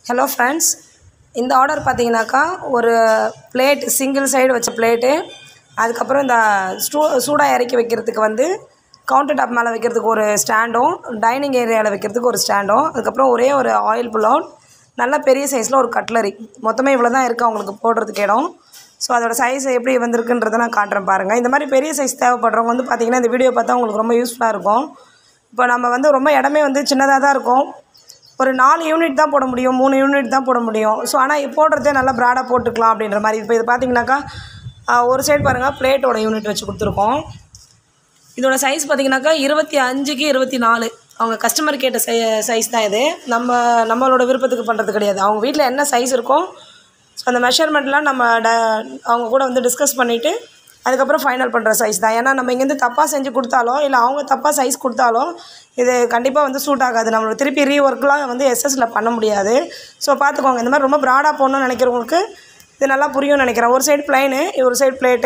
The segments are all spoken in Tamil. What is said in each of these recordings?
ஹலோ ஃப்ரெண்ட்ஸ் இந்த ஆர்டர் பார்த்தீங்கன்னாக்கா ஒரு பிளேட் சிங்கிள் சைடு வச்ச பிளேட்டு அதுக்கப்புறம் இந்த ஸ்டூ சூடாக இறக்கி வைக்கிறதுக்கு வந்து கவுண்டர் டாப் மேலே வைக்கிறதுக்கு ஒரு ஸ்டாண்டும் டைனிங் ஏரியாவில் வைக்கிறதுக்கு ஒரு ஸ்டாண்டும் அதுக்கப்புறம் ஒரே ஒரு ஆயில் புல்லவுட் நல்ல பெரிய சைஸில் ஒரு கட்லரி மொத்தமே இவ்வளோ தான் இருக்குது அவங்களுக்கு போடுறதுக்கு இடம் ஸோ அதோட சைஸ் எப்படி வந்திருக்குன்றதை நான் காட்டுறேன் பாருங்கள் இந்த மாதிரி பெரிய சைஸ் தேவைப்படுறவங்க வந்து பார்த்திங்கன்னா இந்த வீடியோ பார்த்தா உங்களுக்கு ரொம்ப யூஸ்ஃபுல்லாக இருக்கும் இப்போ நம்ம வந்து ரொம்ப இடமே வந்து சின்னதாக தான் இருக்கும் ஒரு நாலு யூனிட் தான் போட முடியும் மூணு யூனிட் தான் போட முடியும் ஸோ ஆனால் போடுறதே நல்லா ப்ராடாக போட்டுக்கலாம் அப்படின்ற மாதிரி இப்போ இது பார்த்தீங்கன்னாக்கா ஆஹ், ஒரு சைடு பாருங்கள் பிளேட்டோட யூனிட் வச்சு கொடுத்துருக்கோம் இதோட சைஸ் பார்த்தீங்கன்னாக்கா இருபத்தி அஞ்சுக்கு இருபத்தி நாலு அவங்க கஸ்டமர் கேட்ட சை சைஸ் தான் இது நம்ம நம்மளோட விருப்பத்துக்கு பண்ணுறது கிடையாது அவங்க வீட்டில் என்ன சைஸ் இருக்கோ ஸோ அந்த மெஷர்மெண்ட்லாம் நம்ம ட அவங்க கூட வந்து டிஸ்கஸ் பண்ணிவிட்டு அதுக்கப்புறம் ஃபைனல் பண்ணுற சைஸ் தான் ஏன்னா நம்ம இங்கேருந்து தப்பாக செஞ்சு கொடுத்தாலோ இல்லை அவங்க தப்பாக சைஸ் கொடுத்தாலோ இது கண்டிப்பாக வந்து சூட் ஆகாது நம்மளுக்கு திருப்பி ரீ ஒர்க்லாம் வந்து எஸ்எஸ்ல பண்ண முடியாது ஸோ பார்த்துக்கோங்க இந்த மாதிரி ரொம்ப ப்ராடாக போடணும்னு நினைக்கிறவங்களுக்கு இது நல்லா புரியும்னு நினைக்கிறேன் ஒரு சைடு பிளைனு ஒரு சைடு பிளேட்டு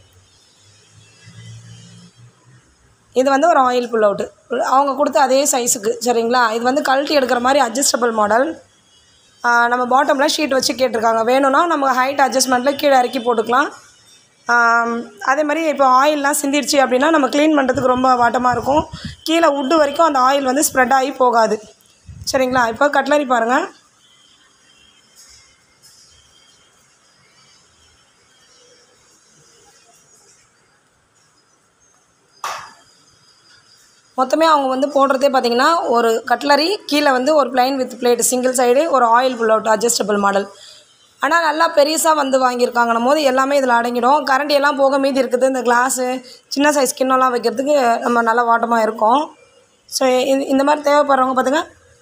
இது வந்து ஒரு ஆயில் புல் அவுட்டு அவங்க கொடுத்த அதே சைஸுக்கு சரிங்களா இது வந்து கழட்டி எடுக்கிற மாதிரி அட்ஜஸ்டபிள் மாடல் நம்ம பாட்டமில் ஷீட் வச்சு கேட்டிருக்காங்க வேணும்னா நம்ம ஹைட் அட்ஜஸ்ட்மெண்ட்டில் கீழே இறக்கி போட்டுக்கலாம் ஆம், அதே மாதிரி இப்போ ஆயிலெலாம் சிந்திருச்சு அப்படின்னா நம்ம க்ளீன் பண்ணுறதுக்கு ரொம்ப வாட்டமாக இருக்கும் கீழே உட்டு வரைக்கும் அந்த ஆயில் வந்து ஸ்ப்ரெட் ஆகி போகாது சரிங்களா இப்போ கட்லரி பாருங்கள் மொத்தமே அவங்க வந்து போடுறதே பார்த்தீங்கன்னா ஒரு கட்லரி கீழே வந்து ஒரு plain with plate single side ஒரு oil pull out adjustable model ஆனால் நல்லா பெருசாக வந்து வாங்கியிருக்காங்கன்னும் போது எல்லாமே இதில் அடங்கிடும் கரண்டி எல்லாம் போக மீதி இருக்குது இந்த கிளாஸு சின்ன சைஸ் கிண்ணம்லாம் வைக்கிறதுக்கு நம்ம நல்லா வாட்டமாக இருக்கும் ஸோ இந்த மாதிரி தேவைப்படுறவங்க பார்த்துங்க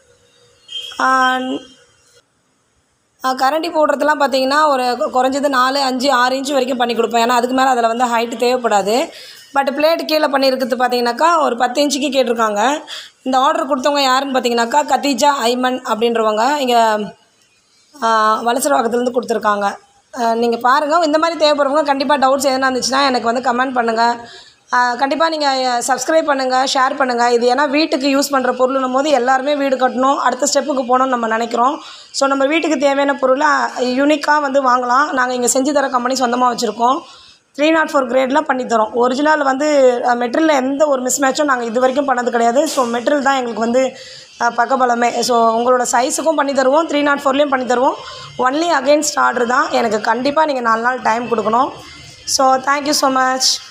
கரண்டி போடுறதுலாம் பார்த்தீங்கன்னா ஒரு கு- குறைஞ்சது நாலு அஞ்சு ஆறு இன்ச் வரைக்கும் பண்ணி கொடுப்பேன் ஏன்னா அதுக்கு மேலே அதில் வந்து ஹைட்டு தேவைப்படாது பட் பிளேட் கீழே பண்ணியிருக்கிறது பார்த்தீங்கன்னாக்கா ஒரு பத்து இன்ச்சுக்கு கேட்டிருக்காங்க இந்த ஆர்டர் கொடுத்தவங்க யாருன்னு பார்த்தீங்கன்னாக்கா கத்தீஜா ஐமன் அப்படின்றவங்க இங்கே வலசரவாக்கத்துலேருந்து கொடுத்துருக்காங்க நீங்கள் பாருங்கள் இந்த மாதிரி தேவைப்படுறவங்க கண்டிப்பாக டவுட்ஸ் எதனா இருந்துச்சுன்னா எனக்கு வந்து கமெண்ட் பண்ணுங்கள் கண்டிப்பாக நீங்கள் சப்ஸ்கிரைப் பண்ணுங்கள் ஷேர் பண்ணுங்கள் இது ஏன்னா வீட்டுக்கு யூஸ் பண்ணுற பொருள்னும் போது எல்லாருமே வீடு கட்டணும் அடுத்த ஸ்டெப்புக்கு போகணும்னு நம்ம நினைக்கிறோம் ஸோ நம்ம வீட்டுக்கு தேவையான பொருளை யூனிக்காக வந்து வாங்கலாம் நாங்கள் இங்கே செஞ்சு தர கம்பெனி சொந்தமாக வச்சுருக்கோம் த்ரீ நாட் ஃபோர் கிரேடில் பண்ணித்தரோம் ஒரிஜினல் வந்து மெட்டீரியலில் எந்த ஒரு மிஸ்மேட்சும் நாங்கள் இது வரைக்கும் பண்ணது கிடையாது ஸோ மெட்டீரியல் தான் எங்களுக்கு வந்து அஹ், பக்கபலமே ஸோ உங்களோட சைஸுக்கும் பண்ணி தருவோம் த்ரீ நாட் ஃபோர்லேயும் பண்ணி தருவோம் ஒன்லி அகெயின்ஸ்ட் ஆர்டர் தான் எனக்கு கண்டிப்பாக நீங்கள் நாலு நாள் டைம் கொடுக்கணும் ஸோ தேங்க்யூ ஸோ மச்